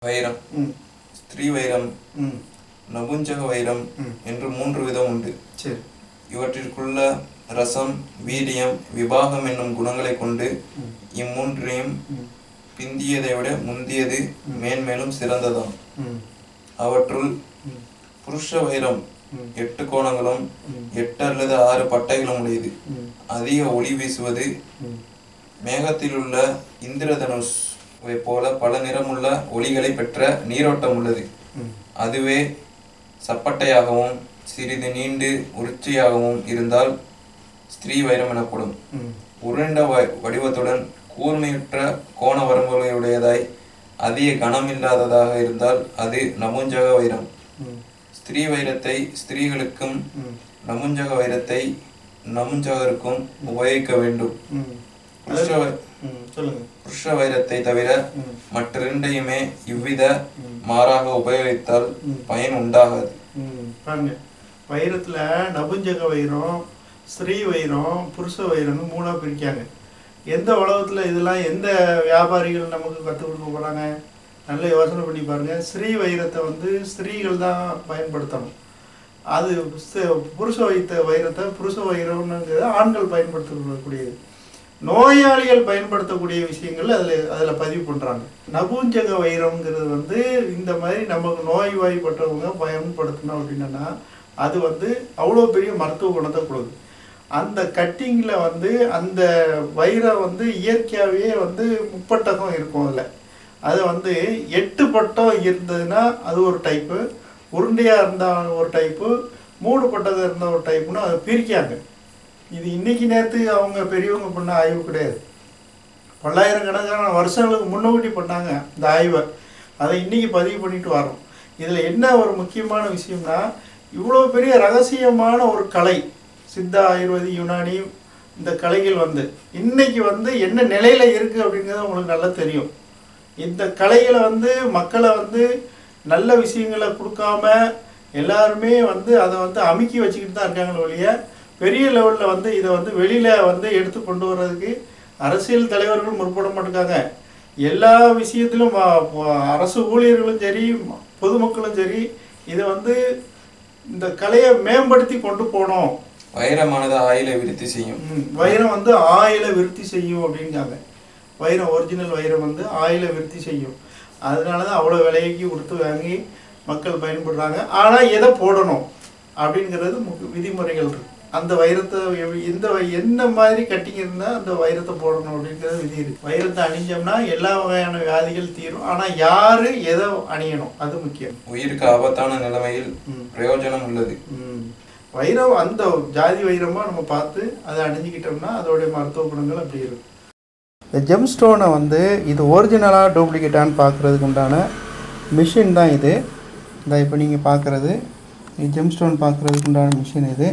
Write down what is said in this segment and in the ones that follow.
வைரம் ம் ஸ்திரீ வைரம் ம் நபுஞ்சக வைரம் ம். என்று மூன்று விதம் உண்டு சரி இவற்றிற்குள்ள ரசம் வீரியம் விபாகம் என்னும் குணங்களை கொண்டு ம். இம்மூன்றையும் ம் பிந்தியதை விட முந்தியது மேன்மேலும் சிறந்ததாம் ம் அவற்றுள் ம் புருஷ வைரம் ம். எட்டு கோணங்களும் ம். எட்டு அல்லது ஆறு பட்டைகளும் உடையது ம் அதிக ஒளி வீசுவது ம் மேகத்திலுள்ள இந்திரதனுஷ் போல பல நிறமுள்ள ஒளிகளை பெற்ற நீரோட்டம் உள்ளது ம் அதுவே சப்பட்டையாகவும் சிறிது நீண்டு உருச்சியாகவும் இருந்தால் ஸ்திரீ வைரம் எனப்படும் ம் உருண்ட வ- வடிவத்துடன் கூர்மையுற்ற கோண வரம்புகளுடையதாய் அதிக கனமில்லாததாக இருந்தால் அது நமுஞ்சக வைரம் ம் ஸ்திரீ வைரத்தை ஸ்திரீகளுக்கும் ம் நமுஞ்சக வைரத்தை நமுஞ்சகருக்கும் உபயோகிக்க வேண்டும் ம் புருஷ வை- ம் சொல்லுங்க புருஷ வைரத்தை தவிர ம் மற்றிரண்டையுமே இவ்வித ம். மாறாக உபயோகித்தால் ம். பயன் உண்டாகாது ம் பாருங்க வைரத்துல நபுஞ்சக வைரம் ஸ்ரீ வைரம் புருஷ வைரம்னு மூணா பிரிக்காங்க எந்த உலகத்துல இதெல்லாம் எந்த வியாபாரிகள் நமக்கு கற்றுக் கொடுக்க போறாங்க நல்ல யோசனை பண்ணி பாருங்க ஸ்ரீ வைரத்தை வந்து ஸ்திரீகள் தான் பயன்படுத்தணும் அது ச- புருஷ வைத்த வைரத்தை புருஷ வைரம்னுங்கிறது ஆண்கள் பயன்படுத்தக்கூடியது நோயாளிகள் பயன்படுத்தக்கூடிய விஷயங்கள் அதில் அதில் பதிவு பண்ணுறாங்க நபுஞ்சக வைரம்ங்கிறது வந்து இந்த மாதிரி நமக்கு நோய்வாய்ப்பட்டவங்க பயன்படுத்தணும் அப்படின்னா அது வந்து அவ்வளோ பெரிய மருத்துவ குணத்தை கொடுக்குது அந்த கட்டிங்கில் வந்து அந்த வைரம் வந்து இயற்கையாகவே வந்து முப்பட்டகம் இருக்கும் அதில் அது வந்து எட்டு பட்டம் இருந்ததுன்னா அது ஒரு டைப்பு உருண்டையாக இருந்தால் ஒரு டைப்பு மூணு பட்டகம் இருந்த ஒரு டைப்புன்னு அதை பிரிக்காங்க இது இன்னைக்கு நேற்று அவங்க பெரியவங்க பண்ண ஆய்வு கிடையாது பல்லாயிரக்கணக்கான வருஷங்களுக்கு முன்னோட்டி பண்ணாங்க இந்த ஆய்வை அதை இன்னைக்கு பதிவு பண்ணிட்டு வரோம் இதில் என்ன ஒரு முக்கியமான விஷயம்னா இவ்வளோ பெரிய ரகசியமான ஒரு கலை சித்தா ஆயுர்வேதி யுனானி இந்த கலைகள் வந்து இன்னைக்கு வந்து என்ன நிலையில இருக்கு அப்படிங்கிறது உங்களுக்கு நல்லா தெரியும் இந்த கலைகளை வந்து மக்களை வந்து நல்ல விஷயங்களை கொடுக்காம எல்லாருமே வந்து அதை வந்து அமுக்கி வச்சுக்கிட்டு தான் இருக்காங்களே ஒழிய பெரிய லெவலில் வந்து இதை வந்து வெளியில் வந்து எடுத்து கொண்டு வர்றதுக்கு அரசியல் தலைவர்கள் முற்பட மாட்டேங்காங்க எல்லா விஷயத்திலும் வ- வ- அரசு ஊழியர்களும் சரி ம- பொதுமக்களும் சரி இதை வந்து இந்த கலையை மேம்படுத்தி கொண்டு போகணும் வைரமானது ஆயிலை விருத்தி செய்யும் ம், வைரம் வந்து ஆயில விருத்தி செய்யும் அப்படிங்காங்க வைரம் ஒரிஜினல் வைரம் வந்து ஆயில விருத்தி செய்யும் அதனால தான் அவ்வளோ விலைக்கு கொடுத்து வாங்கி மக்கள் பயன்படுறாங்க ஆனால் எதை போடணும் அப்படிங்கிறது முக்கிய விதிமுறைகள் இருக்கு அந்த வைரத்தை எவ்- எந்த வை- என்ன மாதிரி கட்டிங் இருந்தால் அந்த வைரத்தை போடணும் அப்படிங்கிறது விதி இருக்கு வைரத்தை அணிஞ்சோம்னா எல்லா வகையான வியாதிகள் தீரும் ஆனால் யாரு எதை அணியணும் அது முக்கியம் உயிருக்கு ஆபத்தான நிலைமையில் ம். பிரயோஜனம் உள்ளது ம். வைரம் அந்த ஜாதி வைரமாக நம்ம பார்த்து அதை அணிஞ்சிக்கிட்டோம்னா அதோடைய மருத்துவ குணங்கள் அப்படி இருக்கும் இந்த ஜெம் ஸ்டோனை வந்து இது ஒரிஜினலாக டூப்ளிகேட்டான்னு பார்க்குறதுக்கு உண்டான மிஷின் தான் இது இந்த இப்போ நீங்கள் பார்க்குறது ஜெம் ஸ்டோன் பார்க்குறதுக்கு உண்டான மிஷின் இது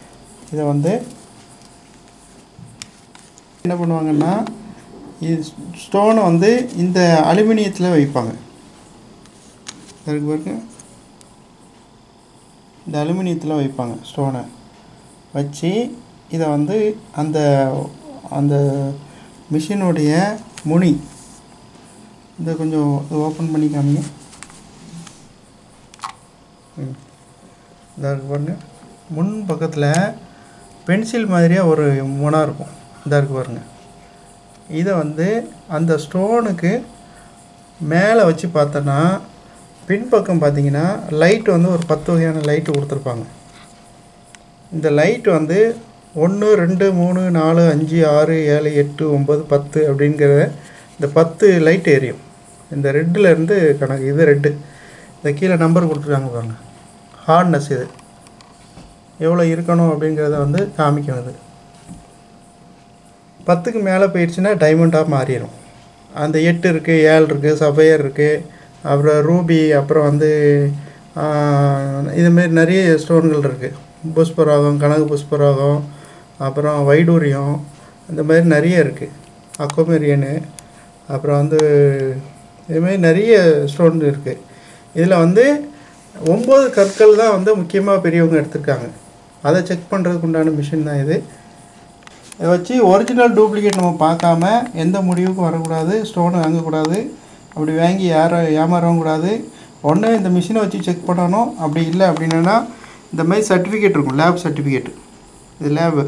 இதை வந்து என்ன பண்ணுவாங்கன்னா இது ஸ்டோனை வந்து இந்த அலுமினியத்தில் வைப்பாங்க இருக்கு பாருங்க இந்த அலுமினியத்தில் வைப்பாங்க ஸ்டோனை வச்சு இதை வந்து அந்த அந்த மிஷினுடைய முனி இதை கொஞ்சம் ஓப்பன் பண்ணி காமிங்க ம். இதா இருக்கு பாருங்க முன் பக்கத்தில் பென்சில் மாதிரியாக ஒரு முனை இருக்கும் இதா இருக்கு பாருங்க இதை வந்து அந்த ஸ்டோனுக்கு மேலே வச்சு பார்த்தோன்னா பின்பக்கம் பார்த்தீங்கன்னா லைட் வந்து ஒரு பத்து வகையான லைட்டு கொடுத்துருப்பாங்க இந்த லைட் வந்து ஒன்று ரெண்டு மூணு நாலு அஞ்சு ஆறு ஏழு எட்டு ஒம்பது பத்து அப்படிங்கிற இந்த பத்து லைட் எரியும் இந்த ரெட்டில் இருந்து கணக்கு இது ரெட்டு இந்த கீழே நம்பர் கொடுத்துருக்காங்க பாருங்க ஹார்ட்னஸ் இது எவ்வளோ இருக்கணும் அப்படிங்கிறத வந்து காமிக்கும் இது பத்துக்கு மேலே போயிடுச்சுன்னா டைமண்டாக மாறிடும் அந்த எட்டு இருக்குது ஏழு இருக்குது சஃபையர் இருக்குது அப்புறம் ரூபி அப்புறம் வந்து ஆஹ், இதுமாரி நிறைய ஸ்டோன்கள் இருக்குது புஷ்பராகம் கனகு புஷ்பராகம் அப்புறம் வைடூரியம் இந்த மாதிரி நிறைய இருக்குது அக்கோமெரியனு அப்புறம் வந்து இதுமாரி நிறைய ஸ்டோன் இருக்குது இதில் வந்து ஒம்பது கற்கள் தான் வந்து முக்கியமாக பெரியவங்க எடுத்திருக்காங்க அதை செக் பண்ணுறதுக்கு உண்டான மிஷின் தான் இது இதை வச்சு ஒரிஜினல் டூப்ளிகேட் நம்ம பார்க்காம எந்த முடிவுக்கும் வரக்கூடாது ஸ்டோனை வாங்கக்கூடாது அப்படி வாங்கி யாரும் ஏமாறவும் கூடாது ஒன்று இந்த மிஷினை வச்சு செக் பண்ணணும் அப்படி இல்லை அப்படின்னா இந்த மாதிரி சர்டிஃபிகேட் இருக்கும் லேப் சர்டிஃபிகேட் இது லேபு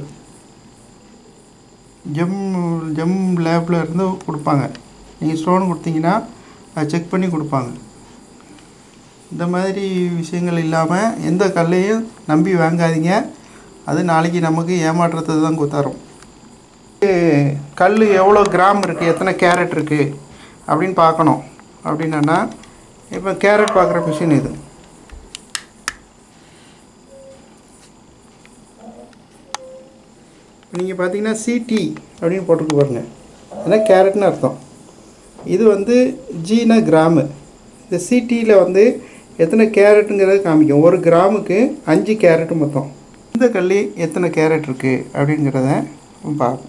ஜெம் ஜெம் லேபில் இருந்து கொடுப்பாங்க நீங்கள் ஸ்டோன் கொடுத்தீங்கன்னா அதை செக் பண்ணி கொடுப்பாங்க இந்த மாதிரி விஷயங்கள் இல்லாமல் எந்த கல்லையும் நம்பி வாங்காதீங்க அது நாளைக்கு நமக்கு ஏமாற்றத்தை தான் குத்தாரும் கல் எவ்வளோ கிராம் இருக்குது எத்தனை கேரட் இருக்குது அப்படின்னு பார்க்கணும் அப்படின்னா இப்போ கேரட் பார்க்குற மிஷின் இது நீங்கள் பார்த்தீங்கன்னா சிடி அப்படின்னு போட்டுருக்கு பாருங்க ஏன்னா கேரட்னு அர்த்தம் இது வந்து ஜீனா கிராமு இந்த சிடியில் வந்து எத்தனை கேரட்டுங்கிறத காமிக்கும் ஒரு கிராமுக்கு அஞ்சு கேரட்டு மொத்தம் இந்த கல்லி எத்தனை கேரட் இருக்குது அப்படிங்கிறத பார்ப்போம்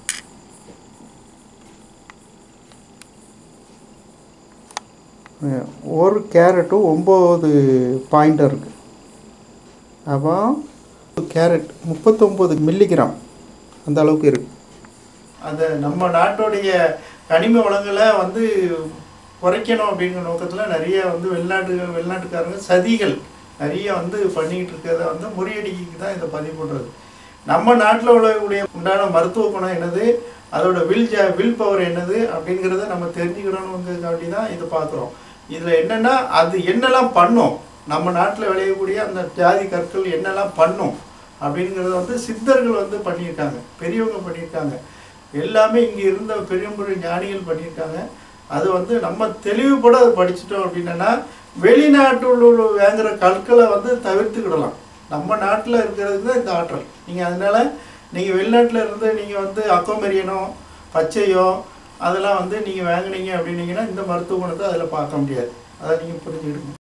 ஒரு கேரட்டும் ஒம்பது பாயிண்ட்டாக இருக்குது அப்போ கேரட் முப்பத்தொம்பது மில்லிகிராம் அந்த அளவுக்கு இருக்குது அந்த நம்ம நாட்டுடைய கனிம வளங்களை வந்து குறைக்கணும் அப்படிங்கிற நோக்கத்தில் நிறைய வந்து வெளிநாட்டு வெளிநாட்டுக்காரங்க சதிகள் நிறைய வந்து பண்ணிக்கிட்டு இருக்கிறத வந்து முறியடிக்கு தான் இதை பதிவு பண்ணுறது நம்ம நாட்டில் உள்ளக்கூடிய உண்டான மருத்துவ குணம் என்னது அதோட வில் ஜ வில் பவர் என்னது அப்படிங்கிறத நம்ம தெரிஞ்சுக்கணுங்கிறதுக்காண்டி தான் இதை பார்க்குறோம் இதில் என்னென்னா அது என்னெல்லாம் பண்ணும் நம்ம நாட்டில் விளையக்கூடிய அந்த ஜாதி கற்கள் என்னெல்லாம் பண்ணும் அப்படிங்கிறத வந்து சித்தர்கள் வந்து பண்ணியிருக்காங்க பெரியவங்க பண்ணியிருக்காங்க எல்லாமே இங்கே இருந்த பெரிய பெரிய ஞானிகள் பண்ணியிருக்காங்க அது வந்து நம்ம தெளிவுபட அதை படிச்சிட்டோம் அப்படின்னா வெளிநாட்டில் உள்ள வாங்குற கற்களை வந்து தவிர்த்துக்கிடலாம் நம்ம நாட்டில் இருக்கிறதுக்கு தான் இந்த ஆற்றல் நீங்கள் அதனால நீங்கள் வெளிநாட்டில் இருந்து நீங்கள் வந்து அக்கோமெரியனோ பச்சையோ அதெல்லாம் வந்து நீங்கள் வாங்குனீங்க அப்படின்னீங்கன்னா இந்த மருத்துவ குணத்தை அதில் பார்க்க முடியாது அதை நீங்கள் புரிஞ்சுக்கிடுங்க